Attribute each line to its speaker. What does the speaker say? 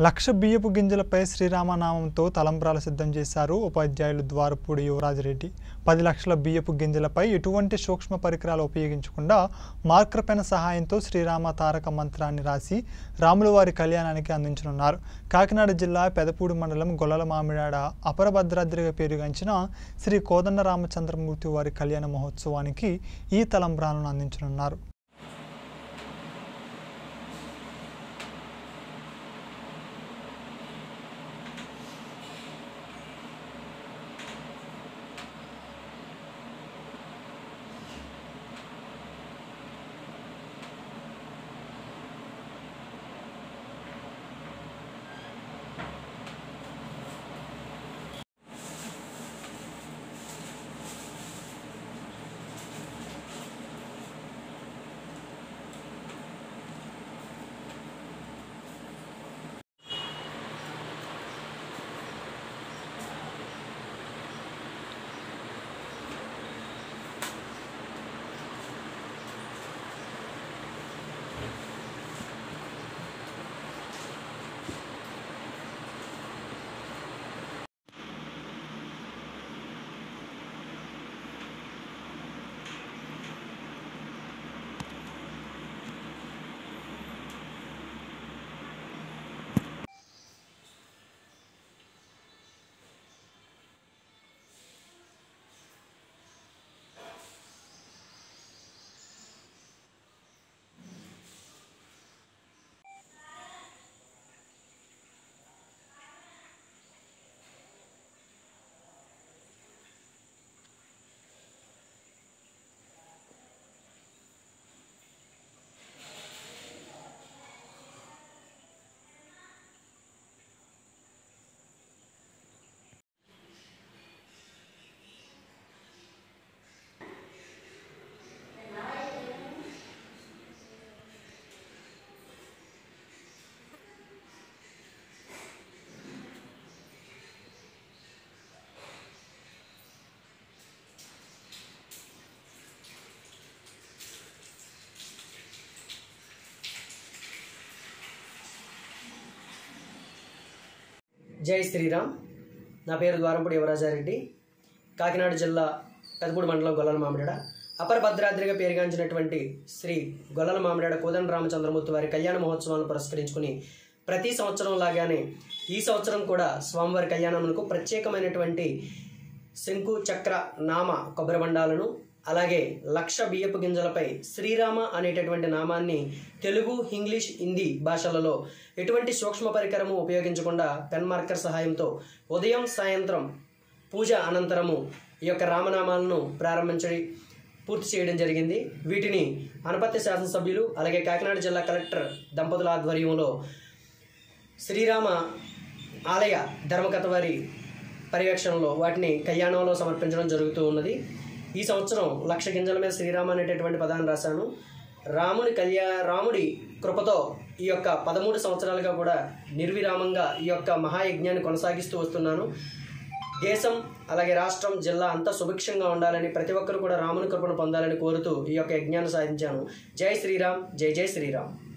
Speaker 1: లక్ష బియ్యపు గింజలపై శ్రీరామనామంతో తలంబ్రాలు సిద్ధం చేశారు ఉపాధ్యాయులు ద్వారపూడి యువరాజరెడ్డి పది లక్షల బియ్యపు గింజలపై ఎటువంటి సూక్ష్మ పరికరాలు ఉపయోగించకుండా మార్కర్ పెన్ సహాయంతో శ్రీరామ తారక మంత్రాన్ని రాసి రాములవారి కళ్యాణానికి అందించనున్నారు కాకినాడ జిల్లా పెదపూడి మండలం గొల్లల మామిడాడ అపర భద్రాద్రిగా పేరుగాంచిన శ్రీ కోదండ రామచంద్రమూర్తి వారి కళ్యాణ మహోత్సవానికి ఈ తలంబ్రాలను అందించనున్నారు
Speaker 2: జై శ్రీరామ్ నా పేరు ద్వారంపూడి యువరాజారెడ్డి కాకినాడ జిల్లా పెదపూడి మండలం గొల్లల మామిడాడ అపర భద్రాద్రిగా పేరుగాంచినటువంటి శ్రీ గొల్లల మామిడాడ కోదండ రామచంద్రమూర్తి వారి కళ్యాణ మహోత్సవాలను పురస్కరించుకుని ప్రతి సంవత్సరం లాగానే ఈ సంవత్సరం కూడా స్వామివారి కళ్యాణమునకు ప్రత్యేకమైనటువంటి శంకు చక్ర నామ కొబ్బరి బండాలను అలాగే లక్ష బియ్యపు గింజలపై శ్రీరామ అనేటటువంటి నామాన్ని తెలుగు ఇంగ్లీష్ హిందీ భాషలలో ఎటువంటి సూక్ష్మ పరికరము ఉపయోగించకుండా పెన్ మార్కర్ సహాయంతో ఉదయం సాయంత్రం పూజ అనంతరము ఈ యొక్క రామనామాలను ప్రారంభించడి పూర్తి చేయడం జరిగింది వీటిని అనపత్తి శాసనసభ్యులు అలాగే కాకినాడ జిల్లా కలెక్టర్ దంపతుల ఆధ్వర్యంలో శ్రీరామ ఆలయ ధర్మకథ వారి పర్యవేక్షణలో వాటిని కళ్యాణంలో సమర్పించడం జరుగుతూ ఉన్నది ఈ సంవత్సరం లక్ష గింజల మీద శ్రీరామ అనేటటువంటి పదాన్ని రాశాను రాముని కళ్యా రాముడి కృపతో ఈ యొక్క పదమూడు సంవత్సరాలుగా కూడా నిర్విరామంగా ఈ యొక్క మహాయజ్ఞాన్ని కొనసాగిస్తూ వస్తున్నాను దేశం అలాగే రాష్ట్రం జిల్లా అంతా సుభిక్షంగా ఉండాలని ప్రతి ఒక్కరు కూడా రాముని కృపను పొందాలని కోరుతూ ఈ యొక్క యజ్ఞాన్ని సాధించాను జై శ్రీరామ్ జై జై శ్రీరామ్